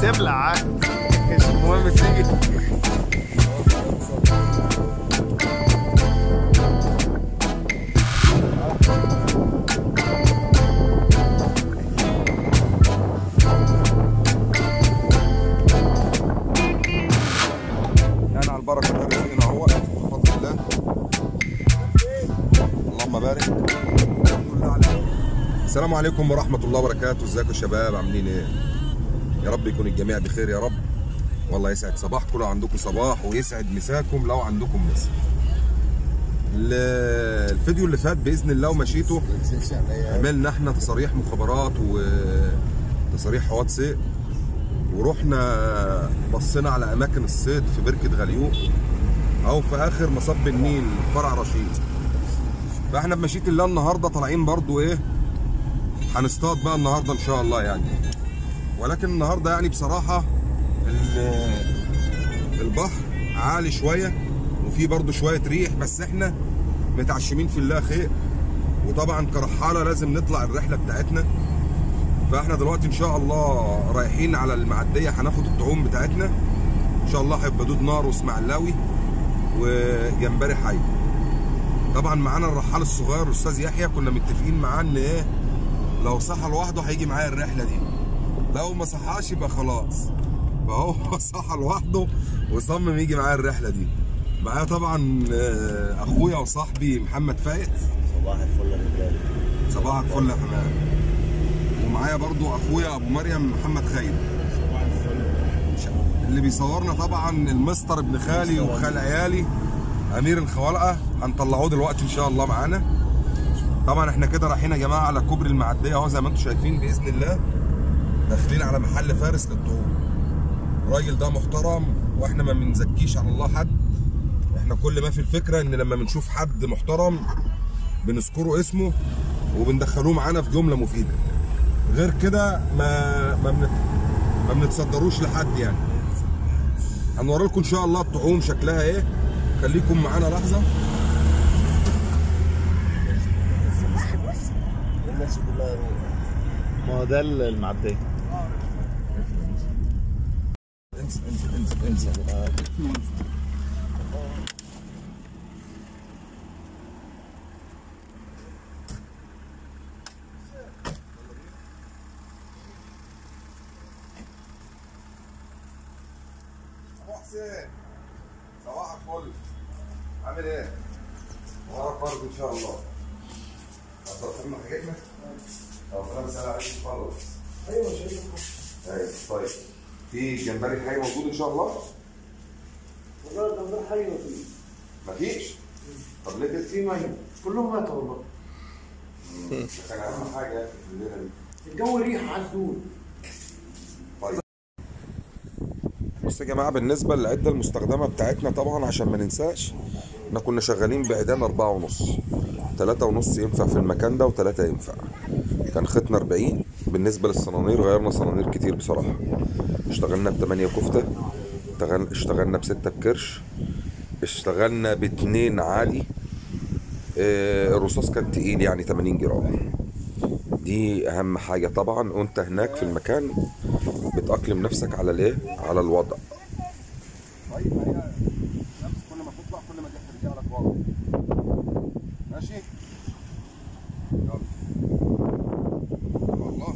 تبلع عادي مش المهم تيجي يعني على البركه ده رزقنا اهو بفضل الله اللهم بارك الحمد لله على السلام عليكم ورحمه الله وبركاته ازيكم يا شباب عاملين ايه يا رب يكون الجميع بخير يا رب والله يسعد صباحكم لو عندكم صباح ويسعد مساكم لو عندكم مسا ال- الفيديو اللي فات باذن الله ومشيته عملنا احنا تصاريح مخابرات وتصاريح حواد سيق ورحنا بصينا على اماكن الصيد في بركه غليوق او في اخر مصب النيل فرع رشيد فاحنا بمشيئه الله النهارده طالعين برضو ايه هنصطاد بقى النهارده ان شاء الله يعني ولكن النهارده يعني بصراحه ال- البحر عالي شويه وفي برضو شويه ريح بس احنا متعشمين في الله خير وطبعا كرحاله لازم نطلع الرحله بتاعتنا فاحنا دلوقتي ان شاء الله رايحين على المعديه هناخد الطعوم بتاعتنا ان شاء الله هيبقى دود نار واسماعيلاوي وجمبري حي طبعا معانا الرحال الصغير الاستاذ يحيى كنا متفقين معاه ان ايه لو صحى لوحده هيجي معايا الرحله دي لو ما صحاش يبقى خلاص فهو صحى لوحده وصمم يجي معايا الرحله دي معايا طبعا آه، اخويا وصاحبي محمد فايق صباح الفل يا رجاله صباحك فل يا حمام ومعايا برضو اخويا ابو مريم محمد خير صباح الفل اللي بيصورنا طبعا المستر ابن خالي وخال عيالي امير الخوالقه هنطلعوه دلوقتي ان شاء الله معانا طبعا احنا كده رايحين يا جماعه على كوبري المعديه اهو زي ما انتم شايفين باذن الله داخلين على محل فارس للطعوم الراجل ده محترم واحنا ما بنزكيش على الله حد احنا كل ما في الفكره ان لما بنشوف حد محترم بنذكره اسمه وبندخلوه معانا في جمله مفيده غير كده ما ما بنت... ما بنتصدروش لحد يعني هنوري لكم ان شاء الله الطعوم شكلها ايه خليكم معانا لحظه الناس كلها يروح ما هو ده المعديه انسى انسى انسى انسى ابو حسين صباح الفل عامل ايه؟ وراك برضه ان شاء الله هتطلع حاجتنا؟ طب انا بسأل عليك خلاص ايوه شايف ايوه طيب في جمبري حي موجود ان شاء الله؟ والله الجمبري حي وفيه مفيش؟ طب ليه كده؟ في ميه كلهم ماتوا والله ده كان اهم حاجه في الليله دي الجو ريح عزول طيب بص يا جماعه بالنسبه للعده المستخدمه بتاعتنا طبعا عشان ما ننساش احنا كنا شغالين بعيدان أربعة ونص تلاتة ونص ينفع في المكان ده وتلاتة ينفع كان ختنا 40 بالنسبة للصنانير غيرنا صنانير كتير بصراحة اشتغلنا بتمانية كفتة اشتغل- اشتغلنا بستة بكرش اشتغلنا باتنين عالي اه، الرصاص كان تقيل يعني 80 جرام دي اهم حاجة طبعا وانت هناك في المكان بتأقلم نفسك على الايه على الوضع طيب هي نفس كل ما تطلع كل ما تحت رجالك ورا ماشي يلا والله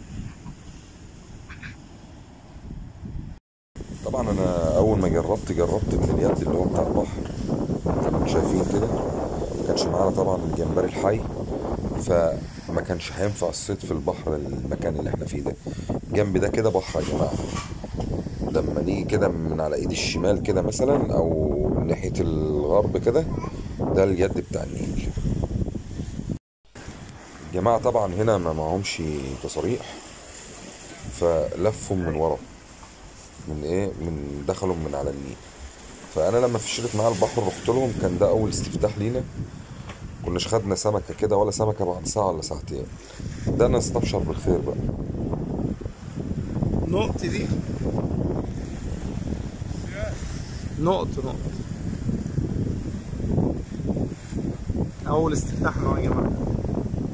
طبعا انا اول ما جربت جربت من اليد اللي هو بتاع البحر زي ما انتم شايفين كده ما كانش معانا طبعا الجمبري الحي فما كانش هينفع الصيد في البحر المكان اللي احنا فيه ده جنب ده كده بحر يا جماعه لما نيجي كده من على ايد الشمال كده مثلا او ناحيه الغرب كده ده اليد بتاع النيل الجماعه طبعا هنا ما معهمش تصاريح فلفوا من ورا من ايه من دخلوا من على النيل فانا لما فشلت معاه البحر رحت لهم كان ده اول استفتاح لينا كناش خدنا سمكه كده ولا سمكه بعد ساعه ولا ساعتين ده انا استبشر بالخير بقى نقطة دي نقطة نقطة أول استفتاح أهو يا جماعة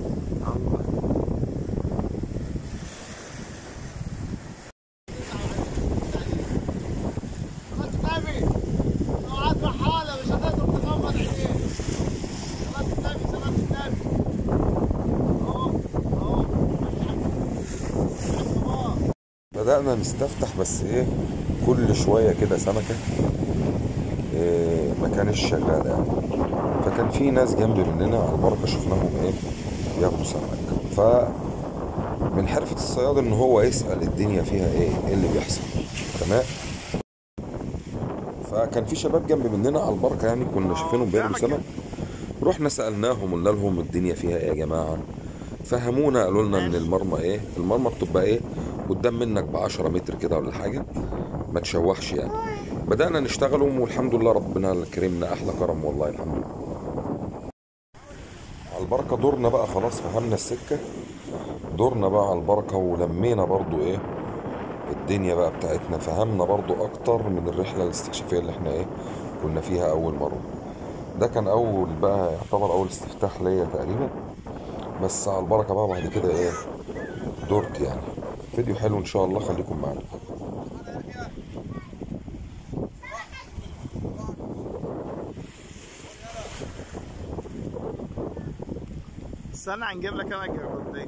الله بدأنا نستفتح بس ايه كل شوية كده سمكة إيه ما كانش شغالة يعني فكان في ناس جنب مننا على البركة شفناهم ايه بياكلوا سمك ف من حرفة الصياد ان هو يسأل الدنيا فيها ايه ايه اللي بيحصل تمام فكان في شباب جنب مننا على البركة يعني كنا شايفينهم بياكلوا سمك رحنا سألناهم قلنا لهم الدنيا فيها ايه يا جماعة فهمونا قالوا لنا ان المرمى ايه المرمى بتبقى ايه قدام منك ب 10 متر كده ولا حاجة ما تشوحش يعني بدأنا نشتغلهم والحمد لله ربنا كرمنا احلى كرم والله الحمد لله على البركة دورنا بقى خلاص فهمنا السكة دورنا بقى على البركة ولمينا برضو ايه الدنيا بقى بتاعتنا فهمنا برضو اكتر من الرحلة الاستكشافية اللي احنا ايه كنا فيها اول مرة ده كان اول بقى يعتبر اول استفتاح ليا تقريبا بس على البركة بقى بعد كده ايه دورت يعني فيديو حلو ان شاء الله خليكم معانا استنى هنجيب لك انا الجربتين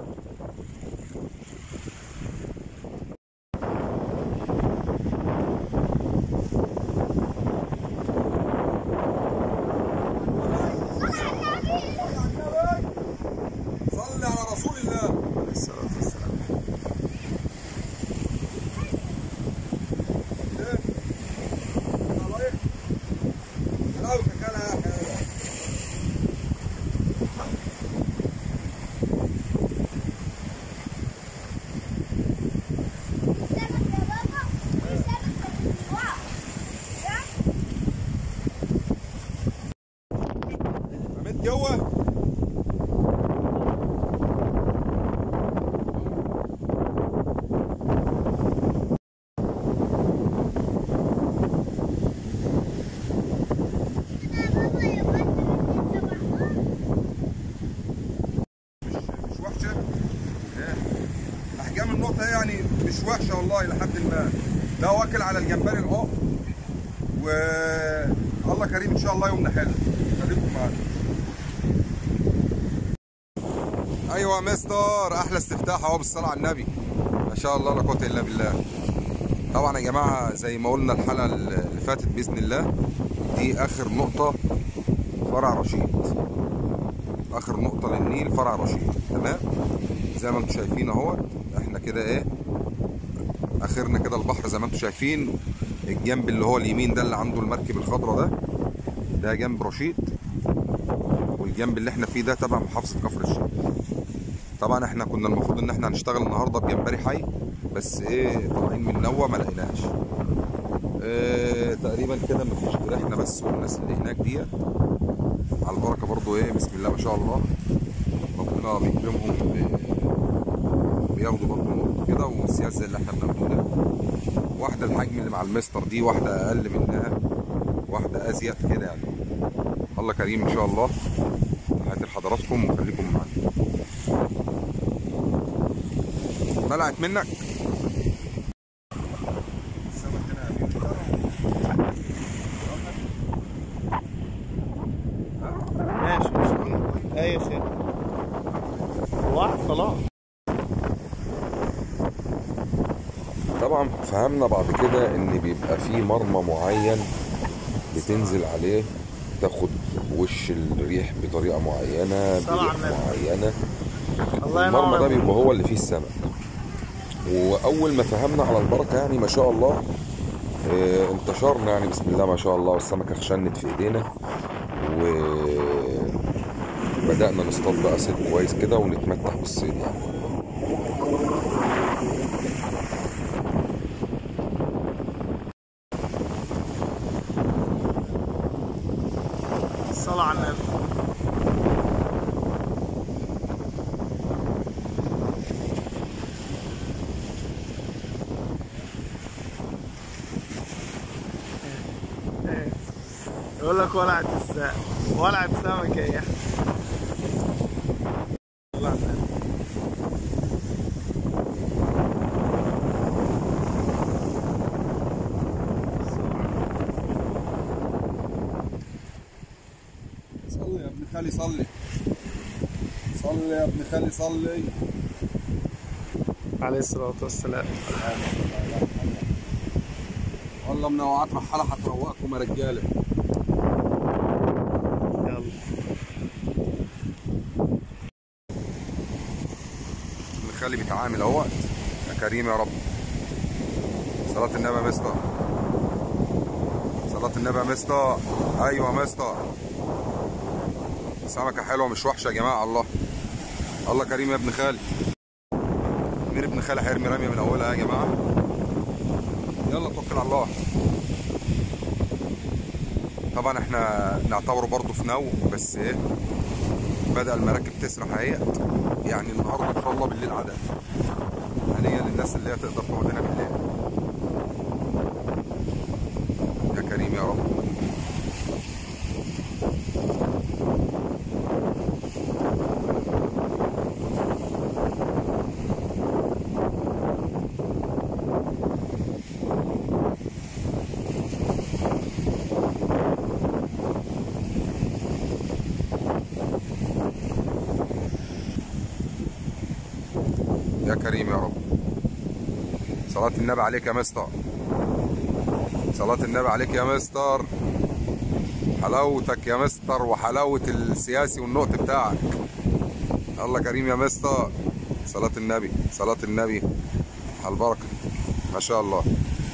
صلي على رسول الله الصلاة والسلام رميت جوه مش وحشه إيه. احجام النقطه يعني مش وحشه والله لحد ما ده واكل على الجمبري العقر والله كريم ان شاء الله يومنا حلو خليكم معانا ايوه يا مستر احلى استفتاح اهو بالصلاه على النبي ما شاء الله لا قوه الا بالله طبعا يا جماعه زي ما قلنا الحلقه اللي فاتت باذن الله دي اخر نقطه فرع رشيد اخر نقطه للنيل فرع رشيد تمام زي ما انتم شايفين اهو احنا كده ايه اخرنا كده البحر زي ما انتم شايفين الجنب اللي هو اليمين ده اللي عنده المركب الخضراء ده ده جنب رشيد والجنب اللي احنا فيه ده تبع محافظه كفر الشيخ طبعا احنا كنا المفروض ان احنا هنشتغل النهارده بجمبري حي بس ايه طالعين من نوى ما لقيناش إيه تقريبا كده مفيش غير احنا بس والناس اللي هناك ديت على البركه برضو ايه بسم الله ما شاء الله ربنا بيكرمهم ب- بياخدوا برضو نقط كده وسياس زي اللي احنا بناخده ده واحده الحجم اللي مع المستر دي واحده اقل منها واحده ازيد كده يعني الله كريم ان شاء الله تحياتي لحضراتكم وخليكم معانا طلعت منك ماشي مش خير اي خير واحد خلاص طبعا فهمنا بعد كده ان بيبقى في مرمى معين بتنزل عليه تاخد وش الريح بطريقه معينه صلى على بريح النبي. معينه الله المرمى ينور ده عليك. بيبقى هو اللي فيه السمك واول ما فهمنا على البركه يعني ما شاء الله آه، انتشرنا يعني بسم الله ما شاء الله والسمكه خشنت في ايدينا وبدانا نصطاد بقى صيد كويس كده ونتمتع بالصيد يعني الصلاة على النبي يقول لك ولعت السمك ولعت سمكة يا أخي. صلاة على النبي. صلي يا ابن خالي صلي صلي يا ابن خالي صلي عليه الصلاة والسلام والله منوعات رحالة هتروقكم يا رجالة يلا نخلي بيتعامل اهوت يا كريم يا رب صلاة النبي يا مستر صلاة النبي يا مستر ايوه يا مستر سمكة حلوة مش وحشة يا جماعة الله الله كريم يا ابن خالي مين ابن خالي هيرمي رمية من اولها يا جماعة يلا توكل على الله طبعا احنا نعتبره برضه في نو بس ايه بدأ المراكب تسرح اهي يعني النهارده ان شاء الله بالليل عدد هنية للناس اللي هي تقدر تقعد هنا بالليل يا كريم يا رب يا كريم يا رب صلاة النبي عليك يا مستر صلاة النبي عليك يا مستر حلاوتك يا مستر وحلاوة السياسي والنقط بتاعك الله كريم يا مستر صلاة النبي صلاة النبي على البركة ما شاء الله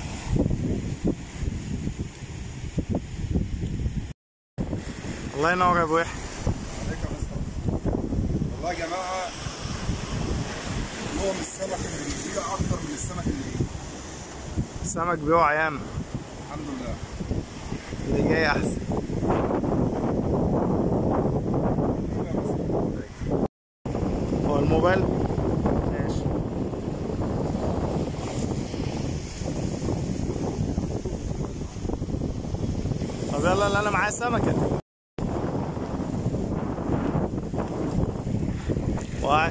الله ينور يا ابو يحيى عليك يا مستر والله يا جماعة نوع السمك اللي بيجي أكتر من السمك اللي بيجي السمك بيقع ياما الحمد لله اللي جاي احسن هو الموبايل ماشي طب يلا اللي انا معايا سمكة واحد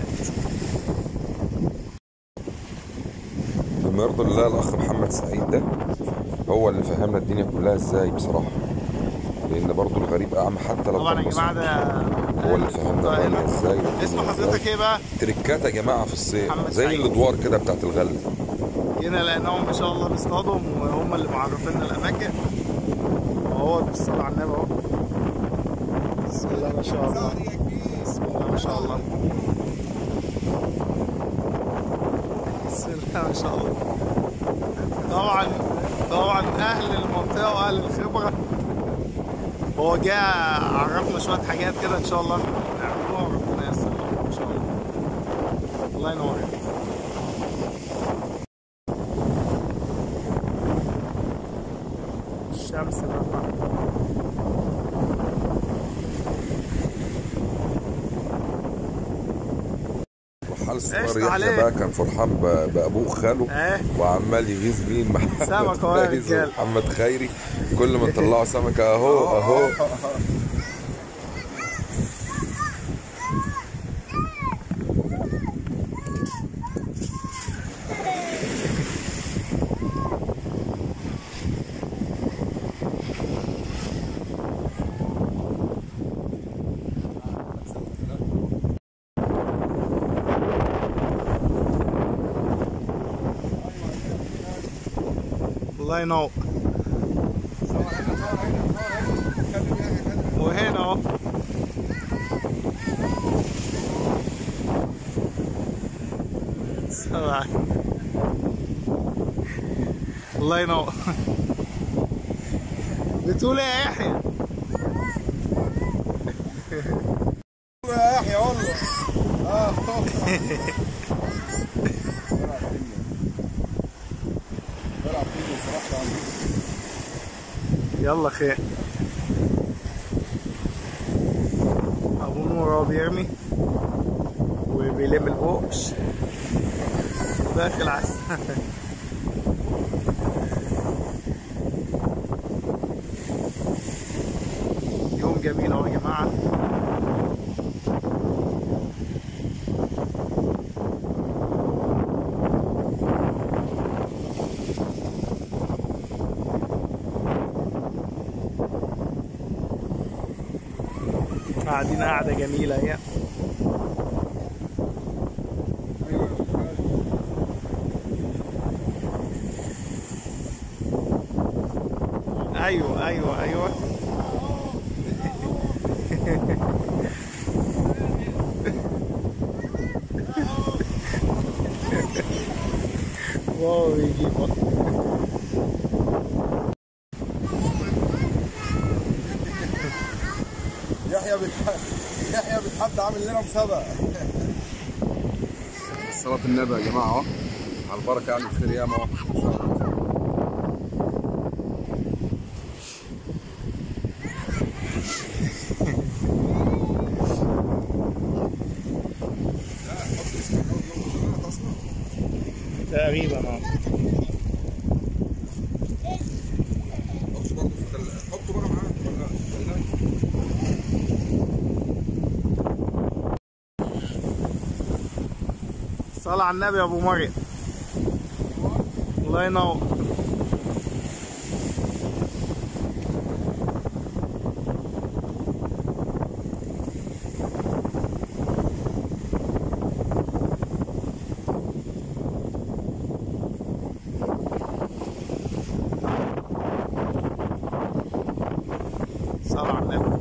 بما يرضي الله الاخ محمد سعيد ده هو اللي فهمنا الدنيا كلها ازاي بصراحه لان برضو الغريب اعمى حتى لو طبعا كان يا جماعة بصير. ده هو اللي فهمنا هنا. الرمية ازاي والدنيا اسم ازاي. حضرتك ايه بقى؟ تريكات يا جماعه في الصيد محمد زي سعيد. الادوار كده بتاعت الغله جينا لقيناهم ما شاء الله بيصطادوا وهم اللي معرفينا الاماكن وهو بيصطاد على النبي اهو بسم الله ما شاء الله بسم الله ما شاء الله بسم الله ما شاء الله طبعا طبعا اهل المنطقه واهل الخبره هو جاء عرفنا شويه حاجات كده ان شاء الله نعملوها وربنا ييسر لهم ان شاء الله الله ينور الشمس بقى رحال الصغير قشطة يحيى عليك. بقى كان فرحان ب- بابوه خاله ايه وعمال يغيظ مين محمد سمك أهو يا فايز رجالة. ومحمد خيري كل ما نطلعوا سمكه اهو اهو الله ينور وهنا اهو سبعة. الله ينور بتقول ايه يا يحيى؟ يا يحيى والله يلا خير ابو نور هو بيرمي وبيلم القوش داخل على السمك. يوم جميل اهو يا جماعه قاعدين قاعده جميله اهي ايوه ايوه ايوه واو يجيب يحيى بيتحدى يحيى بيتحدى عامل لنا مسابقه صلاة النبي يا جماعه اهو على البركه يعني الخير ياما اهو تقريبا اه حطه برضه في الثلاجة حطه بقى معاه ولا ولا صلى على النبي يا ابو مريم الله ينور صلى على النبي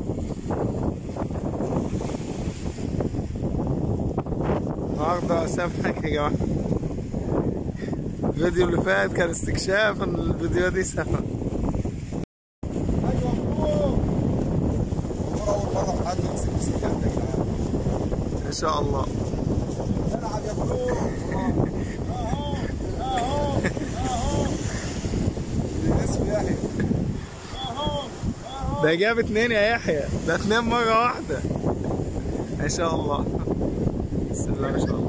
النهارده سمك يا جماعه الفيديو اللي فات كان استكشاف ان الفيديو دي سمك ايوه فوق اول مره في حياتي امسك مسكات يا جدعان ان شاء الله العب يا فلوس اهو اهو اهو اسمي يحيى ده جاب اتنين يا يحيى ده اتنين مرة واحدة ان شاء الله بسم الله ما شاء الله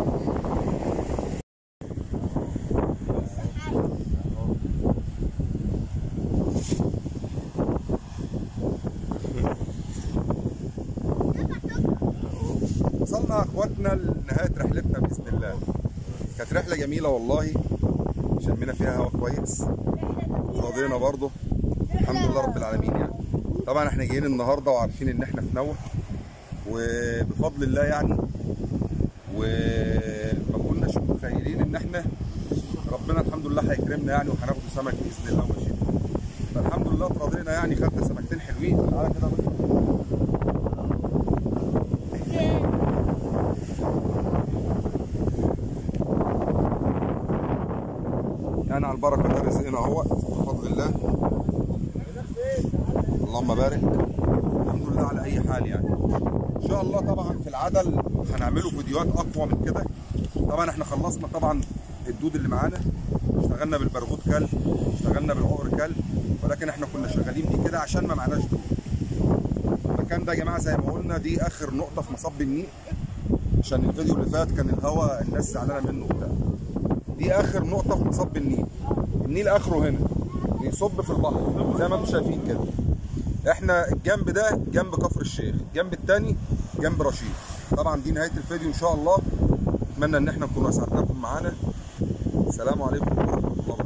وصلنا يا اخواتنا لنهايه رحلتنا باذن الله كانت رحله جميله والله شمينا فيها هوا كويس رضينا برضه الحمد لله رب العالمين يعني طبعا احنا جايين النهارده وعارفين ان احنا في نوح وبفضل الله يعني وما كناش متخيلين ان احنا ربنا الحمد لله هيكرمنا يعني وهناخد سمك باذن الله وماشيين فالحمد لله اترضينا يعني خدنا سمكتين حلوين تعالى كده بقى. يعني على البركه ده رزقنا اهوت بفضل الله اللهم بارك الحمد لله على اي حال يعني ان شاء الله طبعا في العدل هنعمله فيديوهات اقوى من كده طبعا احنا خلصنا طبعا الدود اللي معانا اشتغلنا بالبرغوث كلب اشتغلنا بالعقر كلب ولكن احنا كنا شغالين بيه كده عشان ما معناش دود المكان ده يا جماعه زي ما قلنا دي اخر نقطه في مصب النيل عشان الفيديو اللي فات كان الهواء الناس زعلانه منه وبتاع دي اخر نقطه في مصب النيل النيل اخره هنا بيصب في البحر زي ما انتم شايفين كده احنا الجنب ده جنب كفر الشيخ الجنب الثاني جنب رشيد طبعا دي نهايه الفيديو ان شاء الله اتمنى ان احنا نكون اسعدناكم معانا السلام عليكم ورحمه الله وبركاته